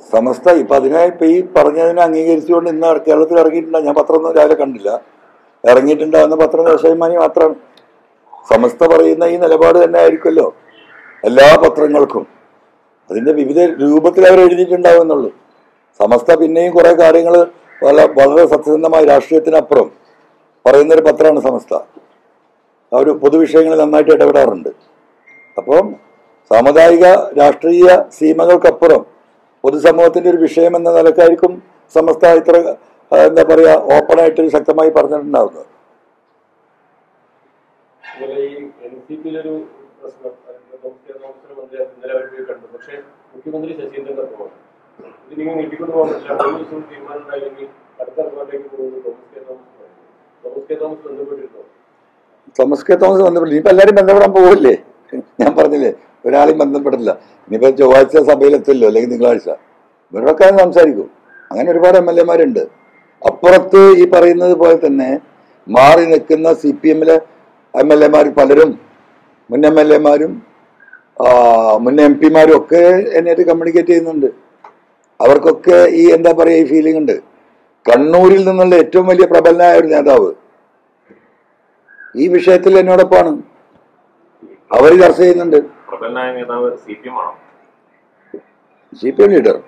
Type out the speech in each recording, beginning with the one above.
സമസ്ത ഇപ്പൊ അതിനായി ഇപ്പൊ ഈ പറഞ്ഞതിനെ അംഗീകരിച്ചുകൊണ്ട് ഇന്ന് കേരളത്തിൽ ഇറങ്ങിയിട്ടുണ്ട് ഞാൻ പത്രമൊന്നും രാവിലെ കണ്ടില്ല ഇറങ്ങിയിട്ടുണ്ടാകുന്ന പത്രം ദേശാഭിമാനി മാത്രമാണ് സമസ്ത പറയുന്ന ഈ നിലപാട് തന്നെ ആയിരിക്കുമല്ലോ എല്ലാ പത്രങ്ങൾക്കും അതിന്റെ വിവിധ രൂപത്തിൽ അവർ എഴുതിയിട്ടുണ്ടാവും എന്നുള്ളൂ സമസ്ത പിന്നെയും കുറെ കാര്യങ്ങൾ വളരെ വളരെ സത്യസന്ധമായ രാഷ്ട്രീയത്തിനപ്പുറം പറയുന്നൊരു പത്രമാണ് സമസ്ത അവർ പൊതുവിഷയങ്ങളിൽ നന്നായിട്ട് ഇടപെടാറുണ്ട് അപ്പം സാമുദായിക രാഷ്ട്രീയ സീമകൾക്കപ്പുറം പൊതുസമൂഹത്തിന്റെ ഒരു വിഷയം എന്ന നിലക്കായിരിക്കും സമസ്ത ഇത്ര ആ, എന്താ പറയാ ഓപ്പണായിട്ട് ശക്തമായി പറഞ്ഞിട്ടുണ്ടാവുന്നത് അതുപോലെ ഈ എൻ സി പിയിലൊരു പ്രശ്നം അതിന്റെ തോമസ് തോമസിന് മന്ത്രി ഇന്നലെ അവർ പോയി കണ്ടു പക്ഷേ മുഖ്യമന്ത്രി ശശീന്ദ്രൻ തത്വമാണ് ഇതിനിങ്ങനെ നീട്ടിക്കൊണ്ട് പോകാൻ പറ്റില്ല മൂന്ന് ദിവസം തീരുമാനം ഉണ്ടായില്ലെങ്കിൽ അടുത്ത റിപ്പോർട്ടിലേക്ക് പോകുന്നു തോമസ് കെ തോമസ് പറയുന്നു. തോമസ് കെ തോമസ് ബന്ധപ്പെട്ടിരുന്നു തോമസ് കെ തോമസ് ബന്ധപ്പെട്ടില്ല ഇനിയിപ്പോ എല്ലാവരും ബന്ധപ്പെടാൻ പോവില്ലേ ഞാൻ പറഞ്ഞില്ലേ ഒരാളെയും ബന്ധപ്പെട്ടില്ല ഇനിയിപ്പോ ചൊവ്വാഴ്ച സഭയിലെത്തില്ലോ അല്ലെങ്കിൽ തിങ്കളാഴ്ച ഇവരൊക്കെ സംസാരിക്കും അങ്ങനെ ഒരുപാട് എം എൽ എമാരുണ്ട് അപ്പുറത്ത് ഈ പറയുന്നത് പോലെ തന്നെ മാറി നിൽക്കുന്ന സി പി എമ്മിലെ എം എൽ എമാർ പലരും മുൻ എം എൽ എമാരും മുൻ എം പിമാരും ഒക്കെ എന്നെയായിട്ട് കമ്മ്യൂണിക്കേറ്റ് ചെയ്യുന്നുണ്ട് അവർക്കൊക്കെ ഈ എന്താ പറയുക ഈ ഫീലിംഗ് ഉണ്ട് കണ്ണൂരിൽ നിന്നുള്ള ഏറ്റവും വലിയ പ്രബലനായ ഒരു നേതാവ് ഈ വിഷയത്തിൽ എന്നോടൊപ്പമാണ് അവർ ചർച്ച ചെയ്യുന്നുണ്ട് പ്രബലനായ നേതാവ് സി പി എം ആണോ സി പി എം ലീഡർ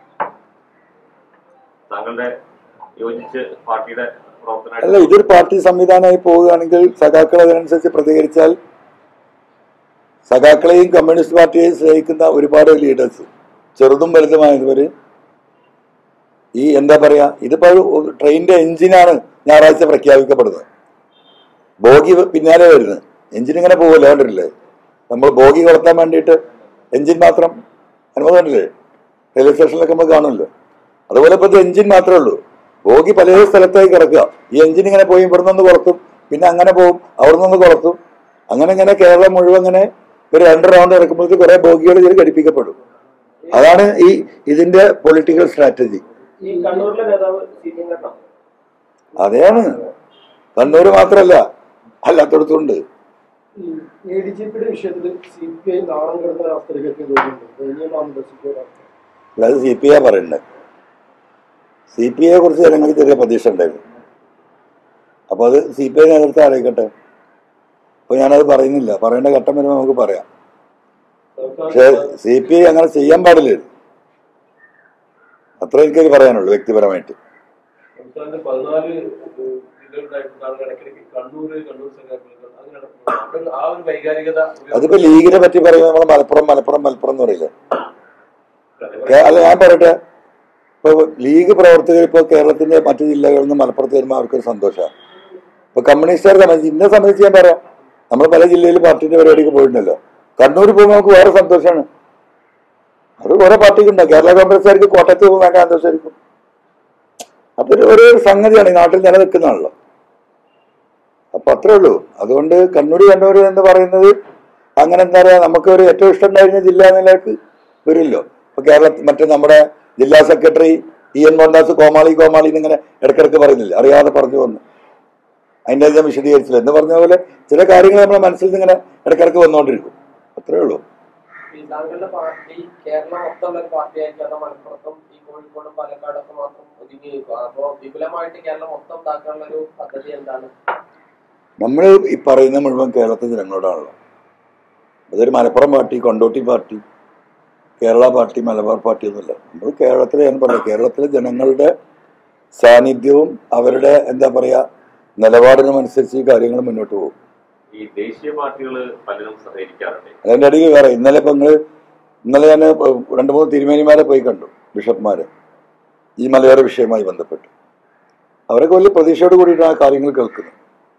താങ്കളുടെ യോജിച്ച് പാർട്ടിയുടെ അല്ല പ്രവർത്തനമായിട്ട് ഇതൊരു പാർട്ടി സംവിധാനമായി പോവുകയാണെങ്കിൽ സഖാക്കൾ അതിനനുസരിച്ച് പ്രതികരിച്ചാൽ സഖാക്കളെയും കമ്മ്യൂണിസ്റ്റ് പാർട്ടിയെയും സ്നേഹിക്കുന്ന ഒരുപാട് ലീഡേഴ്സ് ചെറുതും വലുതുമായവര് ഈ എന്താ പറയാ ഇതിപ്പോ ഒരു ട്രെയിനിന്റെ എഞ്ചിനാണ് ഞായറാഴ്ച പ്രഖ്യാപിക്കപ്പെടുന്നത് ബോഗി പിന്നാലെ വരുന്നത് എഞ്ചിൻ ഇങ്ങനെ പോകുമല്ലോ കണ്ടിട്ടില്ലേ നമ്മൾ ബോഗി കൊളത്താൻ വേണ്ടിയിട്ട് എഞ്ചിൻ മാത്രം അനുഭവം കണ്ടില്ലേ റെയിൽവേ സ്റ്റേഷനിലൊക്കെ നമ്മൾ കാണുമല്ലോ അതുപോലെ ഇപ്പൊ എഞ്ചിൻ മാത്രമേ ഉള്ളൂ ബോഗി പല സ്ഥലത്തായി കിടക്കുക ഈ എഞ്ചിൻ ഇങ്ങനെ പോയി ഇവിടെ നിന്ന് കുറത്തും പിന്നെ അങ്ങനെ പോകും അവിടെ നിന്ന് കുറത്തും അങ്ങനെ ഇങ്ങനെ കേരളം മുഴുവൻ ഇങ്ങനെ ഒരു രണ്ട് റൗണ്ട് ഇറക്കുമ്പോഴത്തേക്ക് കുറെ ബോഗികൾ ഇതിൽ ഘടിപ്പിക്കപ്പെടും അതാണ് ഈ ഇതിന്റെ പൊളിറ്റിക്കൽ സ്ട്രാറ്റജി ഈ കണ്ണൂരിലെ നേതാവ് സി പി എം കാരനാണ് അതെയാണ് കണ്ണൂര് മാത്രല്ല അല്ലാത്തടത്തുണ്ട് എ ഡി ജി പിയുടെ വിഷയത്തിൽ സി പി ഐ നാണം കിടന്ന അവസ്ഥയിലേക്ക് തോന്നുന്നുണ്ട് ദയനീയമാണെന്ന് സി പി ഐ അല്ലാതെ സി പി ഐ പറയുന്നത് സി പി ഐയെ കുറിച്ച് ജനങ്ങൾക്ക് ചെറിയ പ്രതീക്ഷ ഉണ്ടായിരുന്നു അപ്പൊ അത് സി പി ഐ നേതൃത്വം ആലോചിക്കട്ടെ അപ്പൊ ഞാനത് പറയുന്നില്ല പറയേണ്ട ഘട്ടം വരുമ്പോൾ നമുക്ക് പറയാം പക്ഷെ സി പി ഐ അങ്ങനെ ചെയ്യാൻ പാടില്ല അത്ര എനിക്കത് പറയാനുള്ളൂ വ്യക്തിപരമായിട്ട് സംസ്ഥാനത്ത് പതിനാല് ജില്ലകളുണ്ടായിട്ടാണ് ഇടയ്ക്കിടയ്ക്ക് കണ്ണൂര് കണ്ണൂർ സഖാക്കൾ അങ്ങനെ അവിടെ ആ ഒരു വൈകാരികത അതിപ്പോ ലീഗിനെ പറ്റി പറയുമ്പോൾ നമ്മൾ മലപ്പുറം മലപ്പുറം മലപ്പുറം എന്ന് പറയില്ലേ കേ- അല്ല ഞാൻ പറയട്ടെ ഇപ്പൊ ലീഗ് പ്രവർത്തകർ ഇപ്പൊ കേരളത്തിന്റെ മറ്റു ജില്ലകളിൽ നിന്ന് മലപ്പുറത്ത് വരുമ്പോൾ അവർക്കൊരു സന്തോഷമാണ് ഇപ്പൊ കമ്മ്യൂണിസ്റ്റുകാരെ സംബന്ധിച്ച് ഇന്നെ സംബന്ധിച്ച് ഞാൻ പറയാം നമ്മൾ പല ജില്ലയിൽ പാർട്ടിന്റെ പരിപാടിക്ക് പോയിട്ടുണ്ടല്ലോ കണ്ണൂർ പോകുമ്പോൾ നമുക്ക് വേറെ സന്തോഷമാണ് അത് കുറെ പാർട്ടിക്ക് ഉണ്ടാവും കേരള കോൺഗ്രസ്സുകാർക്ക് കോട്ടയത്ത് പോകുമ്പോൾ ഭയങ്കര സന്തോഷമായിരിക്കും അപ്പൊ ഒരു ഒരു സംഗതിയാണ് ഈ നാട്ടിൽ നിലനിൽക്കുന്നതാണല്ലോ അപ്പൊ അത്രേ ഉള്ളൂ അതുകൊണ്ട് കണ്ണൂർ കണ്ണൂർ എന്ന് പറയുന്നത് അങ്ങനെ എന്താ പറയാ നമുക്ക് ഒരു ഏറ്റവും ഇഷ്ടം ഉണ്ടായിരുന്ന ജില്ല നിലക്ക് വരുമല്ലോ ഇപ്പൊ കേരളത്തിൽ മറ്റേ നമ്മുടെ ജില്ലാ സെക്രട്ടറി ഇ എൻ മോഹൻദാസ് കോമാളി കോമാളി എന്നിങ്ങനെ ഇടയ്ക്കിടയ്ക്ക് പറയുന്നില്ല അറിയാതെ പറഞ്ഞു വന്നു അതിൻ്റെ ഞാൻ വിശദീകരിച്ചില്ല എന്ന് പറഞ്ഞ പോലെ ചില കാര്യങ്ങൾ നമ്മുടെ മനസ്സിൽ നിന്ന് ഇങ്ങനെ ഇടയ്ക്കിടയ്ക്ക് വന്നുകൊണ്ടിരിക്കും അത്രേ ഉള്ളൂ ഈ താങ്കളുടെ പാർട്ടി കേരളം മൊത്തമുള്ള ഒരു പാർട്ടി ആയിട്ടാണ് മലപ്പുറത്തും ഈ കോഴിക്കോടും പാലക്കാടൊക്കെ മാത്രം ഒതുങ്ങി നിൽക്കുക അപ്പോ വിപുലമായിട്ട് കേരളം മൊത്തം ഇതാക്കാനുള്ള ഒരു പദ്ധതി എന്താണ് നമ്മൾ ഈ പറയുന്ന മുഴുവൻ കേരളത്തിലെ ജനങ്ങളോടാണല്ലോ അതൊരു Malappuram party Kondotty party Kerala party Malabar party ഒന്നുമില്ല നമ്മൾ കേരളത്തിലെ ഞാൻ പറയാം കേരളത്തിലെ ജനങ്ങളുടെ സാന്നിധ്യവും അവരുടെ എന്താ പറയാ നിലപാടിനും അനുസരിച്ച് ഈ കാര്യങ്ങൾ മുന്നോട്ട് പോകും ഈ ദേശീയ പാർട്ടികൾ പലരും സഹകരിക്കാറുണ്ട് അതിന്റെ ഇടയിൽ വേറെ ഇന്നലെ ഇപ്പൊ നിങ്ങള് ഇന്നലെ ഞാൻ രണ്ട് മൂന്ന് തിരുമേനിമാരെ പോയി കണ്ടു ബിഷപ്പ്മാരെ ഈ മലയോര വിഷയവുമായി ബന്ധപ്പെട്ട് അവരൊക്കെ വലിയ പ്രതീക്ഷയോട് കൂടിയിട്ടാണ് ആ കാര്യങ്ങൾ കേൾക്കുന്നത്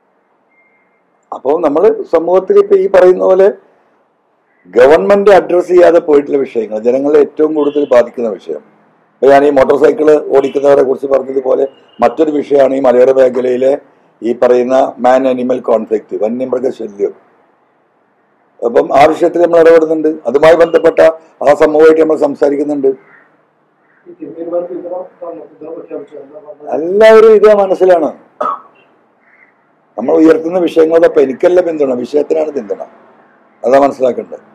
അപ്പോൾ നമ്മൾ സമൂഹത്തിൽ ഇപ്പൊ ഈ പറയുന്ന പോലെ ഗവൺമെന്റ് അഡ്രസ് ചെയ്യാതെ പോയിട്ടുള്ള വിഷയങ്ങൾ ജനങ്ങളെ ഏറ്റവും കൂടുതൽ ബാധിക്കുന്ന വിഷയം ഇപ്പൊ ഞാൻ ഈ മോട്ടോർ സൈക്കിള് ഓടിക്കുന്നവരെ കുറിച്ച് പറഞ്ഞതുപോലെ മറ്റൊരു വിഷയമാണ് ഈ മലയോര മേഖലയിലെ ഈ പറയുന്ന മാൻ അനിമൽ കോൺഫ്ലിക്റ്റ് വന്യമൃഗ ശല്യം അപ്പം ആ വിഷയത്തിൽ നമ്മൾ ഇടപെടുന്നുണ്ട് അതുമായി ബന്ധപ്പെട്ട ആ സമൂഹമായിട്ട് നമ്മൾ സംസാരിക്കുന്നുണ്ട് ഈ തിരുമേനിമാർ പിന്തുണ പിന്തുണ പ്രഖ്യാപിച്ചു എന്താ പറഞ്ഞത് എല്ലാവരും ഇതേ മനസ്സിലാണ് നമ്മൾ ഉയർത്തുന്ന വിഷയങ്ങളോടൊപ്പം എനിക്കല്ല പിന്തുണ വിഷയത്തിനാണ് പിന്തുണ അതാ മനസ്സിലാക്കേണ്ടത്